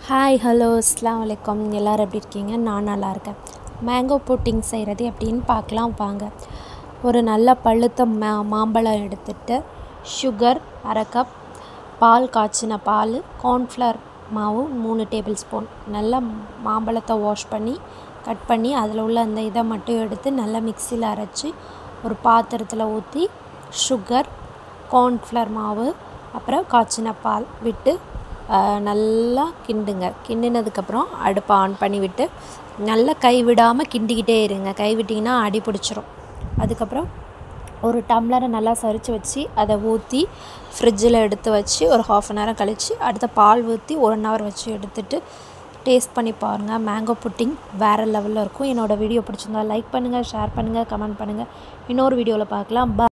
hi hello அஸ்லாம் வலைக்கம் எல்லோரும் எப்படி இருக்கீங்க நான் நல்லா இருக்கேன் மேங்கோ புட்டிங் செய்கிறது எப்படின்னு பார்க்கலாம் வாங்க ஒரு நல்ல பழுத்த மா மாம்பழம் எடுத்துட்டு சுகர் அரை கப் பால் காய்ச்சின பால் கார்ன்ஃப்ளவர் மாவு மூணு டேபிள் ஸ்பூன் நல்லா மாம்பழத்தை வாஷ் பண்ணி கட் பண்ணி அதில் உள்ள அந்த இதை மட்டும் எடுத்து நல்லா மிக்சியில் அரைச்சி ஒரு பாத்திரத்தில் ஊற்றி சுகர் கார்ன்ஃப்ளவர் மாவு அப்புறம் காய்ச்சின பால் விட்டு நல்லா கிண்டுங்க கிண்டினதுக்கப்புறம் அடுப்பை ஆன் பண்ணி விட்டு நல்லா கை விடாமல் கிண்டிக்கிட்டே இருங்க கை விட்டிங்கன்னா அடி பிடிச்சிரும் அதுக்கப்புறம் ஒரு டம்ளரை நல்லா சரித்து வச்சு அதை ஊற்றி ஃப்ரிட்ஜில் எடுத்து வச்சு ஒரு ஹாஃப் அன் ஹவர் கழித்து அடுத்த பால் ஊற்றி ஒன் ஹவர் வச்சு எடுத்துட்டு டேஸ்ட் பண்ணி பாருங்கள் மேங்கோ புட்டிங் வேறு லெவலில் இருக்கும் என்னோடய வீடியோ பிடிச்சிருந்தா லைக் பண்ணுங்கள் ஷேர் பண்ணுங்கள் கமெண்ட் பண்ணுங்கள் இன்னொரு வீடியோவில் பார்க்கலாம் பா